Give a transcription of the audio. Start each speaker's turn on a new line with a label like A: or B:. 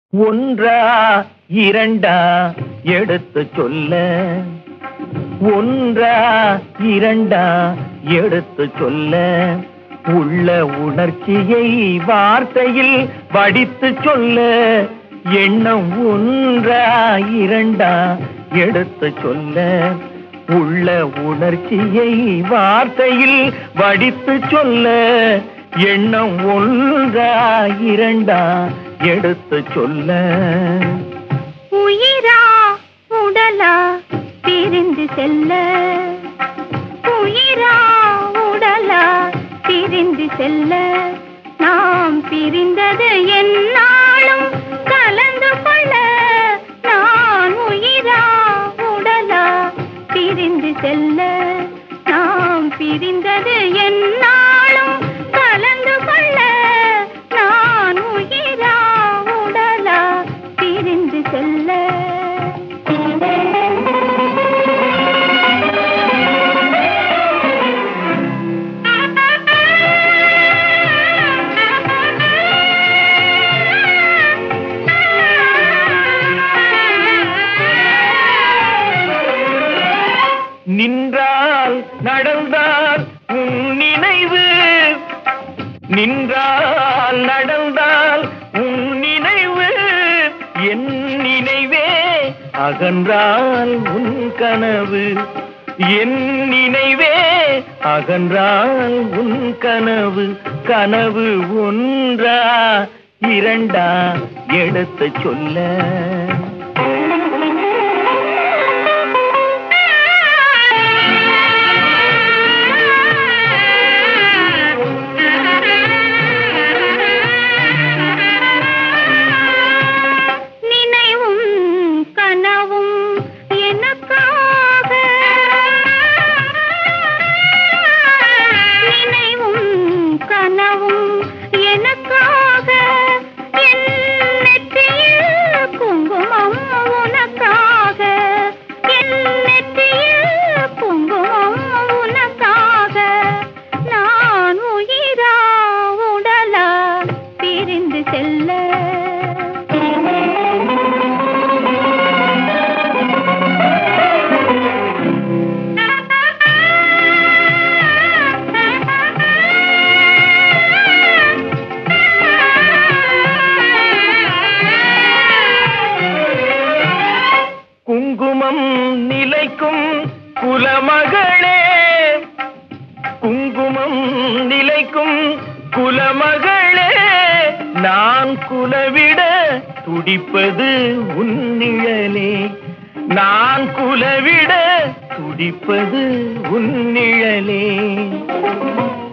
A: ஒன்றா இரண்டா எடுத்து சொல்ல ஒன்றா இரண்டா எடுத்து சொல்ல உள்ள உணர்ச்சியை வார்த்தையில் வடித்து சொல்ல எண்ணம் ஒன்றா இரண்டா எடுத்து சொல்ல உள்ள உணர்ச்சியை வார்த்தையில் வடித்து சொல்ல எண்ணம் ஒன்றா இரண்டா எடுத்து சொல்ல
B: உயிரா உடலா பிரிந்து செல்ல உயிரா உடலா பிரிந்து செல்ல நாம் பிரிந்தது என்னாலும் கலந்து கொள்ள நான் உயிரா உடலா பிரிந்து செல்ல நாம் பிரிந்தது என்னாலும் கலந்து கொள்ள நான் உயிரா உடலா பிரிந்து செல்ல
A: நின்றால் நடந்தால் உன் நினைவு நின்றால் நடந்தால் உன் நினைவு என் நினைவே அகன்றால் உன் கனவு என் நினைவே அகன்றால் உன் கனவு கனவு ஒன்றா இரண்டா எடுத்து சொல்ல
B: நினைவும் கனவும் எனக்காக நினைவும் கனவும் எனக்காக என் நெற்றியில் குங்குமம் உனக்காக என் நெற்றியில் குங்குமம் உனக்காக நான் உயிரா உடலா பிரிந்து செல்ல
A: குங்குமம் நிலைக்கும் குலமகளே குங்குமம் நிலைக்கும் குலமகளே நான் குலவிட துடிப்பது உன் நிழலே நான் குலவிட துடிப்பது உன் நிழலே